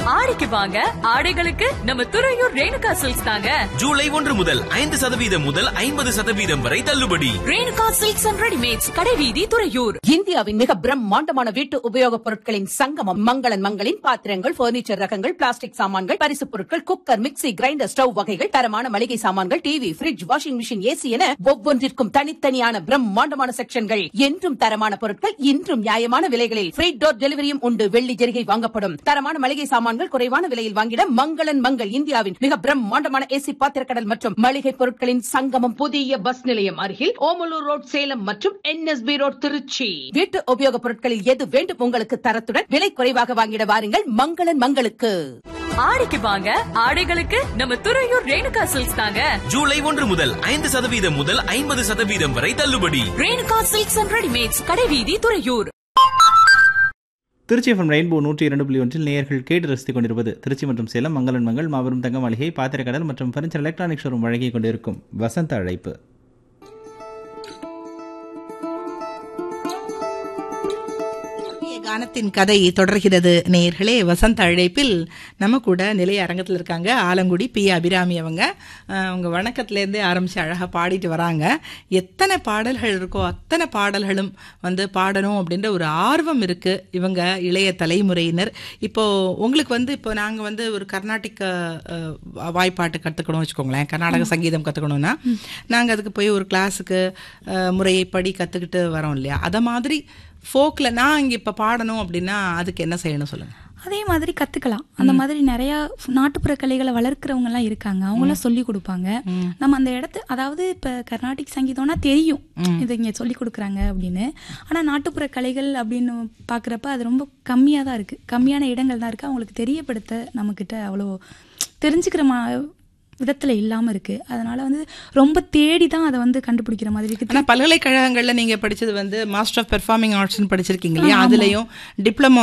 ஆடிக்கு வாங்க ஆடைகளுக்கு நம்ம துறையூர் ரேணுகா சில்க்ஸ் தாங்க ஜூலை ஒன்று முதல் ஐந்து சதவீதம் முதல் ஐம்பது சதவீதம் வரை தள்ளுபடி ரேணுகா சில்க்ஸ் அண்ட் ரெடிமேட்ஸ் கடைவீதி துறையூர் இந்தியாவின் மிக பிரம்மாண்டமான வீட்டு உபயோகப் பொருட்களின் சங்கமம் மங்களன் மங்களின் பாத்திரங்கள் பர்னிச்சர் ரகங்கள் பிளாஸ்டிக் சாமான்கள் பரிசுப் பொருட்கள் குக்கர் மிக்ஸி கிரைண்டர் ஸ்டவ் வகைகள் தரமான மளிகை சாமான்கள் TV fridge washing machine AC என ஒவ்வொன்றிற்கும் தனித்தனியான பிரம்மாண்டமான செக்ஷன்கள் என்றும் தரமான பொருட்கள் இன்றும் நியாயமான விலைகளில் ஃப்ரீ டோர் டெலிவரியும் உண்டு வெள்ளி ஜெரிகை வாங்கப்படும் தரமான மளிகை சாமான்கள் குறைவான விலையில் வாங்கிட மங்களன் மங்கள் இந்தியாவின் மிக பிரம்மாண்டமான ஏசி பாத்திரக்கடல் மற்றும் மளிகை பொருட்களின் சங்கமம் புதிய பஸ் நிலையம் அருகில் ஓமலூர் ரோட் சேலம் மற்றும் என்எஸ்பி ரோட் திருச்சி வீட்டு உபயோகப் பொருட்களில் எது வேண்டும் உங்களுக்கு தரத்துடன் விலை குறைவாக வாங்கிட வாருங்கள் மங்களன் மங்களுக்கு ஆடிக்கு வாங்க ஆடைகளுக்கு நம்ம துறையூர் ரேணுகா சில்க்ஸ் தாங்க ஜூலை ஒன்று முதல் ஐந்து சதவீதம் முதல் ஐம்பது சதவீதம் வரை தள்ளுபடி ரேணுகா சில்க்ஸ் அண்ட் ரெடிமேட்ஸ் கடைவீதி துறையூர் திருச்சி எஃப்எம் ரெயின்போ நூற்றி இரண்டு புள்ளி ஒன்றில் நேயர்கள் கேட்டு ரசித்துக் கொண்டிருப்பது திருச்சி மற்றும் சேலம் மங்களன் மங்கள் மாபெரும் தங்க மாளிகை பாத்திரக்கடல் மற்றும் ஃபர்னிச்சர் எலக்ட்ரானிக் ஷோரூம் வழங்கிக் கொண்டிருக்கும் வசந்த அழைப்பு இன்றைய கானத்தின் கதை தொடர்கிறது நேயர்களே வசந்த அழைப்பில் நம்ம கூட நிலைய அரங்கத்தில் இருக்காங்க ஆலங்குடி பி அபிராமி அவங்க அஹ், அவங்க வணக்கத்துலேருந்தே ஆரம்பித்து அழகாக பாடிட்டு வராங்க எத்தனை பாடல்கள் இருக்கோ அத்தனை பாடல்களும் வந்து பாடணும் அப்படின்ற ஒரு ஆர்வம் இருக்குது இவங்க இளைய தலைமுறையினர் இப்போ உங்களுக்கு வந்து இப்போ நாங்கள் வந்து ஒரு கர்நாடிக் அஹ், வாய்ப்பாட்டு கற்றுக்கணும் வச்சுக்கோங்களேன் கர்நாடக சங்கீதம் கற்றுக்கணும்னா நாங்கள் அதுக்கு போய் ஒரு கிளாஸுக்கு முறைப்படி கற்றுக்கிட்டு வரோம் இல்லையா அதை மாதிரி ஃபோக்கில் நான் இங்கே இப்போ பாடணும் அப்படின்னா அதுக்கு என்ன செய்யணும் சொல்லுங்கள் அதே மாதிரி கத்துக்கலாம் அந்த மாதிரி நிறைய நாட்டுப்புற கலைகளை வளர்க்குறவங்க எல்லாம் இருக்காங்க அவங்களாம் சொல்லி கொடுப்பாங்க நம்ம அந்த இடத்து அதாவது இப்ப கர்நாடிக் சங்கீதம்னா தெரியும் இது இங்க சொல்லி கொடுக்குறாங்க அப்படின்னு ஆனா நாட்டுப்புற கலைகள் அப்படின்னு பாக்குறப்ப அது ரொம்ப கம்மியா தான் இருக்கு கம்மியான இடங்கள் தான் இருக்கு அவங்களுக்கு தெரியப்படுத்த நம்ம கிட்ட அவ்வளோ தெரிஞ்சுக்கிற மா விதத்துல இல்லாம இருக்கு அதனால வந்து ரொம்ப தேடி தான் அதை வந்து கண்டுபிடிக்கிற மாதிரி இருக்கு ஆனால் பல்கலைக்கழகங்களில் நீங்கள் படிச்சது வந்து மாஸ்டர் ஆஃப் பெர்ஃபார்மிங் ஆர்ட்ஸ்னு படிச்சிருக்கீங்க இல்லையா அதுலேயும் டிப்ளமோ